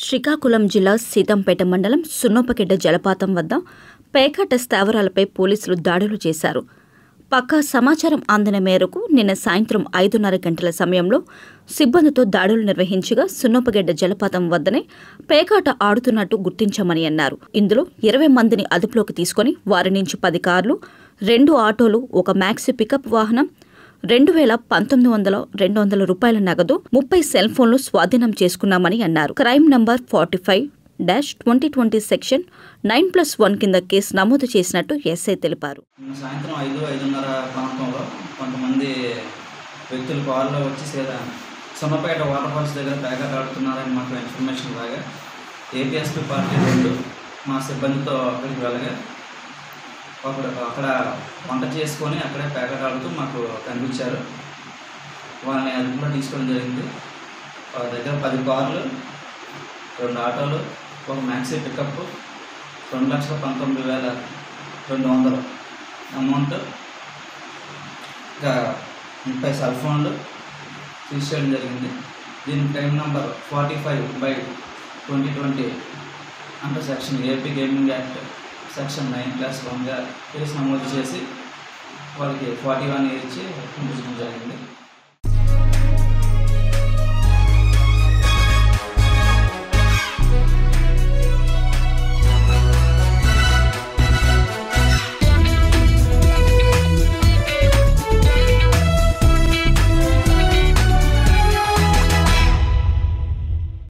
శ్రీకాకుళం జిల్లా సీతంపేట మండలం సున్నోపగెడ్డ జలపాతం వద్ద పేకాట స్థావరాలపై పోలీసులు దాడులు చేశారు పక్కా సమాచారం అందిన మేరకు నిన్న సాయంత్రం ఐదున్నర గంటల సమయంలో సిబ్బందితో దాడులు నిర్వహించగా సున్నోపగెడ్డ జలపాతం వద్దనే పేకాట ఆడుతున్నట్టు గుర్తించామని అన్నారు ఇందులో ఇరవై మందిని అదుపులోకి తీసుకుని వారి నుంచి పది కార్లు రెండు ఆటోలు ఒక మ్యాక్సీ పికప్ వాహనం రెండు వేల పంతొమ్మిది వందల రెండు వందల రూపాయల నగదు ముప్పై సెల్ ఫోన్లు స్వాధీనం చేసుకున్నామని అన్నారు crime number forty five dash twenty twenty section nine plus one కింద కేసు నమోదు చేసినట్టు ఎస్ఐ తెలిపారు నిన్న సాయంత్రం ఐదు ఐదున్నర ప్రాంతంలో కొంతమంది వ్యక్తులు కారులో వచ్చి సీదా సొన్నపేట వాటర్ ఫాల్స్ దగ్గర ప్యాకెట్ ఆడుతున్నారని మాకు ఇన్ఫర్మేషన్ రాగా ఏపీఎస్పీ పార్టీ రెండు మా సిబ్బందితో అక్కడికి వెళ్ళగా అక్కడ అక్కడ వంట చేసుకొని అక్కడే ప్యాకెట్ ఆడుతూ మాకు కనిపించారు వాళ్ళని అదుపులో తీసుకోవడం జరిగింది వాళ్ళ దగ్గర పది కార్లు రెండు ఆటోలు ఒక మ్యాక్సీ పికప్ రెండు లక్షల పంతొమ్మిది వేల రెండు వందలు అమౌంట్ ఇంకా ముప్పై సెల్ ఫోన్లు సీజ్ చేయడం జరిగింది దీని time number forty five by twenty twenty అంటే section AP gaming act section nine plus వన్గా కేసు నమోదు చేసి వాళ్ళకి ఫార్టీ వన్ ఇచ్చి పంపించడం జరిగింది